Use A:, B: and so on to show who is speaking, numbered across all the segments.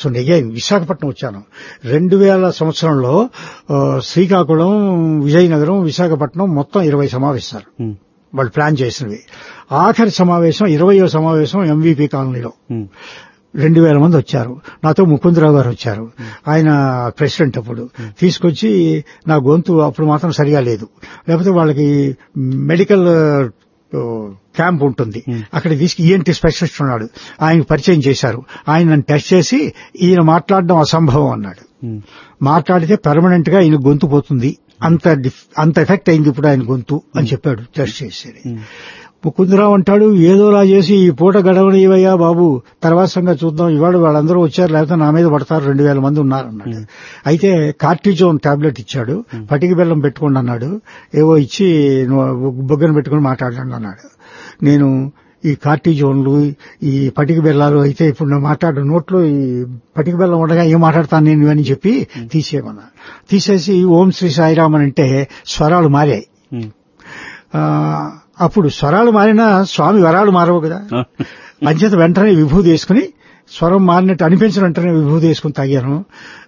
A: వస్తుంది అగైన్ విశాఖపట్నం వచ్చాను రెండు వేల సంవత్సరంలో ఆ, శ్రీకాకుళం విజయనగరం విశాఖపట్నం మొత్తం ఇరవై సమావేశాలు
B: ఉమ్,
A: వాళ్ళు ప్లాన్ చేసినవి ఆఖరి సమావేశం ఇరవయో సమావేశం ఎంవీపీ కాలనీలో
B: ఉమ్,
A: రెండు వేల మంది వచ్చారు నాతో ముకుందరావు గారు వచ్చారు ఆయన ప్రెసిడెంట్ అప్పుడు తీసుకొచ్చి నా గొంతు అప్పుడు మాత్రం సరిగా లేదు లేకపోతే వాళ్ళకి మెడికల్ ఆ, క్యాంప్ ఉంటుంది అక్కడ తీసుకు ఈఎన్టీ స్పెషలిస్ట్ ఉన్నాడు ఆయన పరిచయం చేశారు ఆయన నన్ను టెస్ట్ చేసి ఈయన మాట్లాడడం అసంభవం అన్నాడు
B: ఉమ్,
A: మాట్లాడితే పర్మనెంట్ గా ఈయన గొంతు పోతుంది అంత డిఫ్- అంత ఎఫెక్ట్ అయింది ఇప్పుడు ఆయన గొంతు అని చెప్పాడు టెస్ట్ చేసి ముకుందరావు అంటాడు ఏదోలా చేసి ఈ పూట గడవనివయ్యా బాబు తర్వాత సంగతి చూద్దాం ఇవాళ వాళ్ళందరూ వచ్చారు లేకపోతే నా మీద పడతారు రెండు వేల మంది ఉన్నారు అన్నాడు అయితే కార్టిజోన్ టాబ్లెట్ ఇచ్చాడు పటిక బెల్లం పెట్టుకోండి అన్నాడు ఏవో ఇచ్చి నువ్వు బొగ్గను పెట్టుకుని మాట్లాడండి అన్నాడు నేను ఈ కార్టిజోన్లు ఈ పటిక బెల్లాలు అయితే ఇప్పుడు నేను మాట్లాడు నోట్లో ఈ పటిక బెల్లం ఉండగా ఏం మాట్లాడతాను నేను అని చెప్పి తీసేయమన్నా తీసేసి ఓం శ్రీ సాయిరామ్ అని అంటే స్వరాలు మారాయి
B: ఉమ్.
A: ఆ, అప్పుడు స్వరాలు మారినా స్వామి వరాలు మారవు కదా అంచేత వెంటనే విభూతి వేసుకుని స్వరం మారినట్టు అనిపించిన వెంటనే విభూతి వేసుకుని తాగాను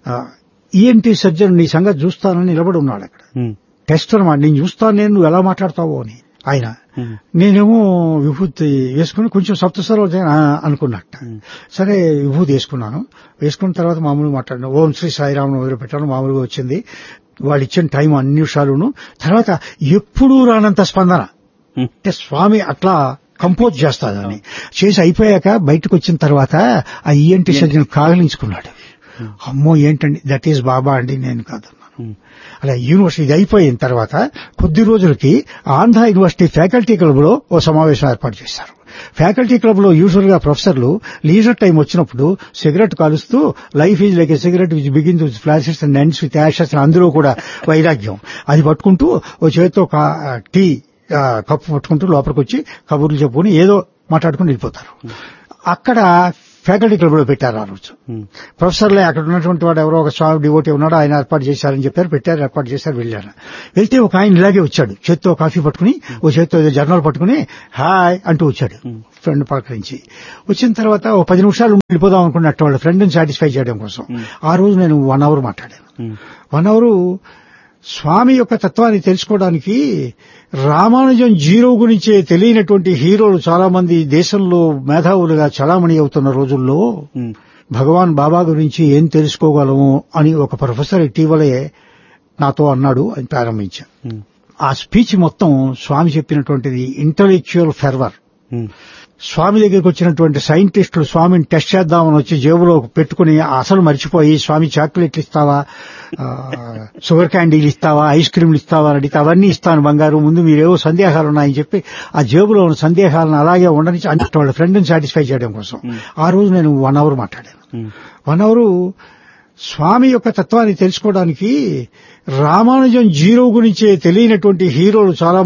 A: ఈఎన్టీ సర్జన్ నీ సంగతి చూస్తానని నిలబడి ఉన్నాడు అక్కడ
B: ఉమ్,
A: టెస్ట్ అనమాట నేను చూస్తాను నేను నువ్వు ఎలా మాట్లాడతావో అని ఆయన
B: ఉమ్,
A: నేనేమో విభూతి వేసుకుని కొంచెం సప్తస్వరం అనుకున్నట్ట సరే విభూతి వేసుకున్నాను వేసుకున్న తర్వాత మామూలుగా మాట్లాడినా ఓం శ్రీ సాయిరామును వదిలిపెట్టాను మామూలుగా వచ్చింది వాళ్ళు ఇచ్చిన టైం అన్ని నిమిషాలును తర్వాత ఎప్పుడూ రానంత స్పందన
B: ఉమ్,
A: అంటే స్వామి అట్లా కంపోజ్ చేస్తాడని చేసి అయిపోయాక బయటకు వచ్చిన తర్వాత ఆ ఈఎన్టీ సర్జన్ కాగలించుకున్నాడు అమ్మో ఏంటండి దట్ ఈస్ బాబా అండి నేను కాదన్నాను
B: ఉమ్,
A: అలా యూనివర్సిటీ ఇది అయిపోయిన తర్వాత కొద్ది రోజులకి ఆంధ్ర యూనివర్సిటీ ఫ్యాకల్టీ క్లబ్ లో ఓ సమావేశం ఏర్పాటు చేశారు ఫ్యాకల్టీ క్లబ్ లో యూజువల్ గా ప్రొఫెసర్లు లీజర్ టైం వచ్చినప్పుడు సిగరెట్ కాలుస్తూ life is like a cigarette which begins with flashes and ends with ashes అందులో కూడా వైరాగ్యం అది పట్టుకుంటూ ఓ చేతితో కా- టీ ఆ, కప్పు పట్టుకుంటూ లోపలికి వచ్చి కబుర్లు చెప్పుకుని ఏదో మాట్లాడుకుని వెళ్ళిపోతారు అక్కడ ఫ్యాకల్టీ క్లబ్ లో పెట్టారు ఆ రోజు
B: ఉమ్,
A: ప్రొఫెసర్లే అక్కడ ఉన్నటువంటి వాడు ఎవరో ఒక స్వామి డివోటీ ఉన్నాడు ఆయన ఏర్పాటు చేశారని చెప్పారు పెట్టారు ఏర్పాటు చేశారు వెళ్ళారు వెళ్తే ఒక ఆయన ఇలాగే వచ్చాడు చేత్తో కాఫీ పట్టుకుని ఓ చేత్తో ఏదో జర్నల్ పట్టుకుని హాయ్ అంటూ వచ్చాడు ఫ్రెండ్ పలకరించి వచ్చిన తర్వాత ఓ పది నిమిషాలు ఉండి వెళ్ళిపోదాం అనుకున్నట్టు వాళ్ళ ఫ్రెండ్ని సాటిస్ఫై చేయడం కోసం ఆ రోజు నేను వన్ అవర్ మాట్లాడాను
B: ఉమ్,
A: వన్ అవరు స్వామి యొక్క తత్వాన్ని తెలుసుకోవడానికి రామానుజం జీరో గురించే తెలియనటువంటి హీరోలు చాలా మంది దేశంలో మేధావులుగా చలామణి అవుతున్న రోజుల్లో
B: ఉమ్,
A: భగవాన్ బాబా గురించి ఏం తెలుసుకోగలము అని ఒక ప్రొఫెసర్ ఇటీవలే నాతో అన్నాడు అని ప్రారంభించా
B: ఉమ్,
A: ఆ స్పీచ్ మొత్తం స్వామి చెప్పినటువంటిది ఇంటలెక్చువల్ ఫెర్వర్
B: ఉమ్,
A: స్వామి దగ్గరికి వచ్చినటువంటి సైంటిస్టులు స్వామిని టెస్ట్ చేద్దామని వచ్చి జేబులో పెట్టుకుని అసలు మర్చిపోయి స్వామి చాక్లెట్లు ఇస్తావా ఆ, షుగర్ క్యాండీలు ఇస్తావా ఐస్ క్రీమ్లు ఇస్తావా అని అడిగితే అవన్నీ ఇస్తాను బంగారు ముందు మీరేవో సందేహాలు ఉన్నాయని చెప్పి ఆ జేబులో ఉన్న సందేహాలను అలాగే ఉండని అంటే వాళ్ళ ఫ్రెండ్ని సాటిస్ఫై చేయడం కోసం ఆ రోజు నేను వన్ అవర్ మాట్లాడాను
B: ఉమ్,
A: వన్ అవరు స్వామి యొక్క తత్వాన్ని తెలుసుకోవడానికి రామానుజం జీరో గురించే తెలియనటువంటి హీరోలు చాలా